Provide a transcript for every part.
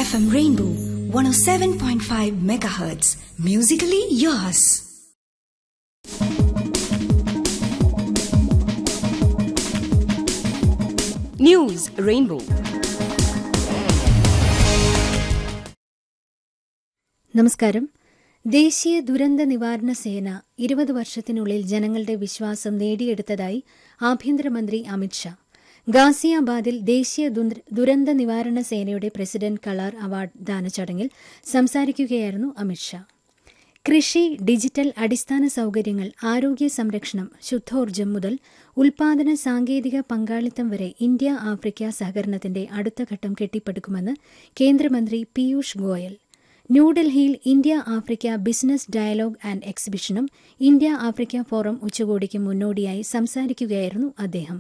FM Rainbow 107.5 megahertz. Musically yours. News Rainbow. നമസ്കാരം ദേശീയ ദുരന്ത നിവാരണ സേന ഇരുപത് വർഷത്തിനുള്ളിൽ ജനങ്ങളുടെ വിശ്വാസം നേടിയെടുത്തതായി ആഭ്യന്തരമന്ത്രി അമിത്ഷാ ഗാസിയാബാദിൽ ദേശീയ ദുന്ത- ദുരന്ത നിവാരണ സേനയുടെ പ്രസിഡന്റ് കളാർ അവാർഡ് ദാന ചടങ്ങിൽ സംസാരിക്കുകയായിരുന്നു അമിത്ഷാ കൃഷി ഡിജിറ്റൽ അടിസ്ഥാന സൗകര്യങ്ങൾ ആരോഗ്യ സംരക്ഷണം ശുദ്ധോർജ്ജം മുതൽ ഉൽപാദന സാങ്കേതിക പങ്കാളിത്തം വരെ ഇന്ത്യ ആഫ്രിക്ക സഹകരണത്തിന്റെ അടുത്ത ഘട്ടം കെട്ടിപ്പടുക്കുമെന്ന് കേന്ദ്രമന്ത്രി പീയൂഷ് ഗോയൽ ന്യൂഡൽഹിയിൽ India Africa business dialogue and എക്സിബിഷനും ഇന്ത്യ ആഫ്രിക്ക ഫോറം ഉച്ചകോടിക്ക് മുന്നോടിയായി സംസാരിക്കുകയായിരുന്നു അദ്ദേഹം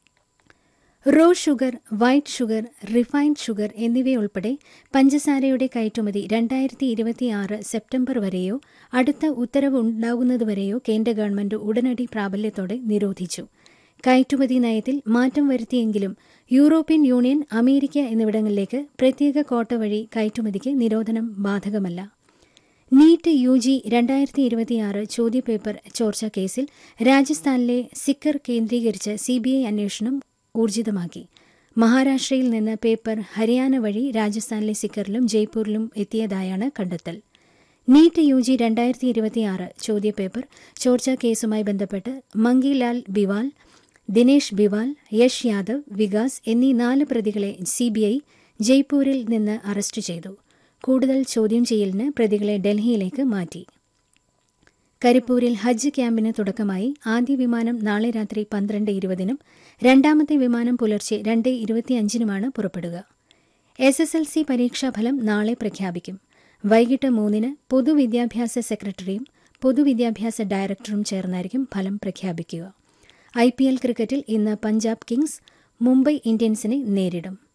raw sugar white sugar refined sugar എന്നിവയുൾപ്പെടെ പഞ്ചസാരയുടെ കയറ്റുമതി രണ്ടായിരത്തി ഇരുപത്തിയാറ് സെപ്റ്റംബർ വരെയോ അടുത്ത ഉത്തരവ് ഉണ്ടാകുന്നതുവരെയോ കേന്ദ്ര ഗവൺമെന്റ് ഉടനടി പ്രാബല്യത്തോടെ നിരോധിച്ചു കയറ്റുമതി നയത്തിൽ മാറ്റം വരുത്തിയെങ്കിലും യൂറോപ്യൻ യൂണിയൻ അമേരിക്ക എന്നിവിടങ്ങളിലേക്ക് പ്രത്യേക കോട്ട വഴി കയറ്റുമതിക്ക് നിരോധനം ബാധകമല്ല നീറ്റ് യു ജി രണ്ടായിരത്തി ഇരുപത്തിയാറ് ചോദ്യപേപ്പർ ചോർച്ച കേസിൽ രാജസ്ഥാനിലെ സിക്കർ കേന്ദ്രീകരിച്ച് സിബിഐ അന്വേഷണം ഊർജിതമാക്കി മഹാരാഷ്ട്രയിൽ നിന്ന് പേപ്പർ ഹരിയാന വഴി രാജസ്ഥാനിലെ സിക്കറിലും ജയ്പൂരിലും എത്തിയതായാണ് കണ്ടെത്തൽ നീറ്റ് യു ജി രണ്ടായിരത്തി ഇരുപത്തിയാറ് ചോദ്യപേപ്പർ ചോർച്ച കേസുമായി ബന്ധപ്പെട്ട് മങ്കിലാൽ ബിവാൽ ദിനേഷ് ബിവാൽ യശ് യാദവ് വികാസ് എന്നീ നാല് പ്രതികളെ സിബിഐ ജയ്പൂരിൽ നിന്ന് അറസ്റ്റ് ചെയ്തു കൂടുതൽ ചോദ്യം ചെയ്യലിന് പ്രതികളെ ഡൽഹിയിലേക്ക് മാറ്റി കരിപ്പൂരിൽ ഹജ്ജ് ക്യാമ്പിന് തുടക്കമായി ആദ്യ വിമാനം നാളെ രാത്രി പന്ത്രണ്ട് ഇരുപതിനും രണ്ടാമത്തെ വിമാനം പുലർച്ചെ രണ്ട് ഇരുപത്തിയഞ്ചിനുമാണ് പുറപ്പെടുക എസ് എസ് എൽ സി പരീക്ഷാഫലം നാളെ പ്രഖ്യാപിക്കും വൈകിട്ട് മൂന്നിന് പൊതുവിദ്യാഭ്യാസ സെക്രട്ടറിയും പൊതുവിദ്യാഭ്യാസ ഡയറക്ടറും ചേർന്നായിരിക്കും ഫലം പ്രഖ്യാപിക്കുക ഐ പി എൽ ക്രിക്കറ്റിൽ ഇന്ന് പഞ്ചാബ് കിങ്സ് മുംബൈ ഇന്ത്യൻസിനെ നേരിടും